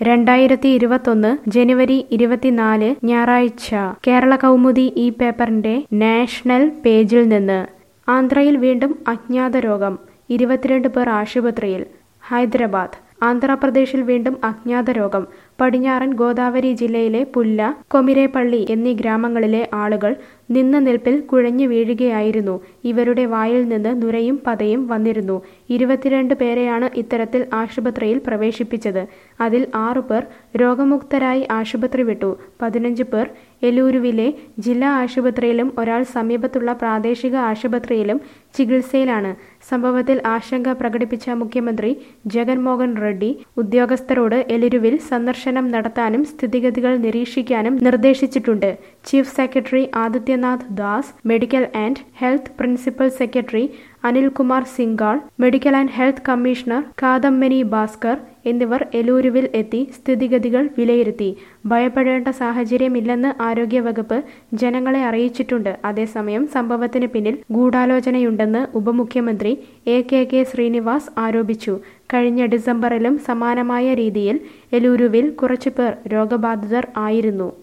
രണ്ടായിരത്തി ഇരുപത്തൊന്ന് ജനുവരി ഇരുപത്തിനാല് ഞായറാഴ്ച കേരള കൗമുദി ഈ പേപ്പറിന്റെ നാഷണൽ പേജിൽ നിന്ന് ആന്ധ്രയിൽ വീണ്ടും അജ്ഞാത രോഗം ഇരുപത്തിരണ്ട് പേർ ആശുപത്രിയിൽ ഹൈദരാബാദ് ആന്ധ്രാപ്രദേശിൽ വീണ്ടും അജ്ഞാത രോഗം പടിഞ്ഞാറൻ ഗോദാവരി ജില്ലയിലെ പുല്ല കൊമിരേപ്പള്ളി എന്നീ ഗ്രാമങ്ങളിലെ ആളുകൾ നിന്ന നിൽപ്പിൽ കുഴഞ്ഞു വീഴുകയായിരുന്നു ഇവരുടെ വായിൽ നിന്ന് നുരയും പതയും വന്നിരുന്നു ഇരുപത്തിരണ്ട് പേരെയാണ് ഇത്തരത്തിൽ ആശുപത്രിയിൽ പ്രവേശിപ്പിച്ചത് അതിൽ ആറു പേർ രോഗമുക്തരായി ആശുപത്രി വിട്ടു പതിനഞ്ച് പേർ എലൂരുവിലെ ജില്ലാ ആശുപത്രിയിലും ഒരാൾ സമീപത്തുള്ള പ്രാദേശിക ആശുപത്രിയിലും ചികിത്സയിലാണ് സംഭവത്തിൽ ആശങ്ക പ്രകടിപ്പിച്ച മുഖ്യമന്ത്രി ജഗൻമോഹൻ റെഡ്ഡി ഉദ്യോഗസ്ഥരോട് എലിരുവിൽ സന്ദർശനം നടത്താനും സ്ഥിതിഗതികൾ നിരീക്ഷിക്കാനും നിർദ്ദേശിച്ചിട്ടുണ്ട് chief secretary Adityanath Das medical and health principal secretary Anil Kumar Singhal medical and health commissioner Katamaneni Bhaskar എന്നിവർ എലൂരുവിൽ എത്തി സ്ഥിതിഗതികൾ വിലയിരുത്തി ഭയപ്പെടേണ്ട സാഹചര്യമില്ലെന്ന് ആരോഗ്യവകുപ്പ് ജനങ്ങളെ അറിയിച്ചിട്ടുണ്ട് അതേസമയം സംഭവത്തിന് പിന്നിൽ ഗൂഢാലോചനയുണ്ടെന്ന് ഉപമുഖ്യമന്ത്രി എ കെ കെ ശ്രീനിവാസ് ആരോപിച്ചു കഴിഞ്ഞ ഡിസംബറിലും സമാനമായ രീതിയിൽ എലൂരുവിൽ കുറച്ചുപേർ രോഗബാധിതർ ആയിരുന്നു